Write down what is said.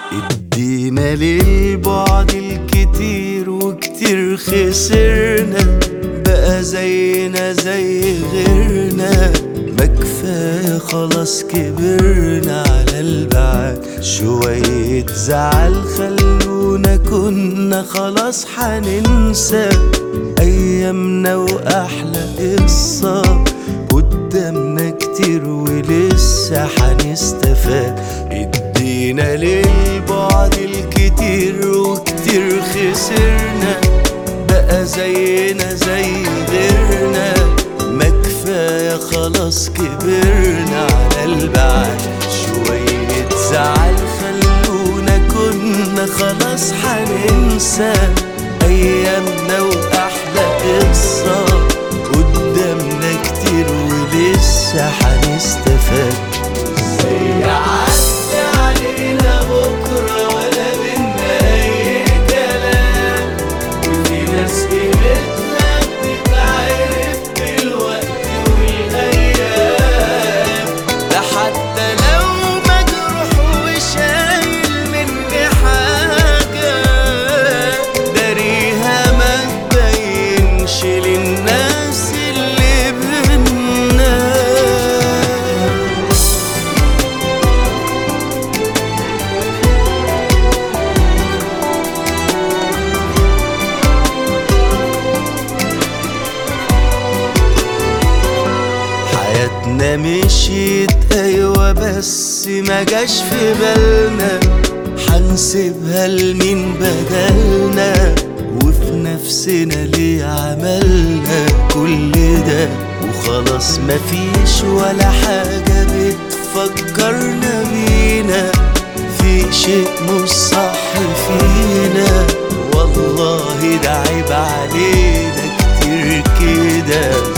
ادينا للبعد الكتير وكتير خسرنا بقى زينا زي غيرنا ما كفاية خلاص كبرنا على البعد شوية زعل خلونا كنا خلاص حننسى أيامنا وأحلى قصة قدامنا كتير ولسه حنستفاد ادينا للبعد الكتير وكتير خسرنا بقى زينا زي غيرنا ما كفاية خلاص كبرنا على البعد شوية زعل خلونا كنا خلاص حننسى أيامنا وأحلى قصة قدامنا كتير ولسه حنستفاد زي عدى علينا بكرة ولا بينا أي كلام وفي ناس قيمتنا بتتعرف بالوقت والأيام ده حتى لو مجروح وشايل مني حاجة داريها ما تبينش للناس اللي بينا حياتنا مشيت ايوه بس ما جاش في بالنا حنسيبها لمين بدلنا وفي نفسنا ليه عملنا كل ده وخلاص مفيش ولا حاجة بتفكرنا بينا في شيء مش صح فينا والله ده عيب علينا كتير كده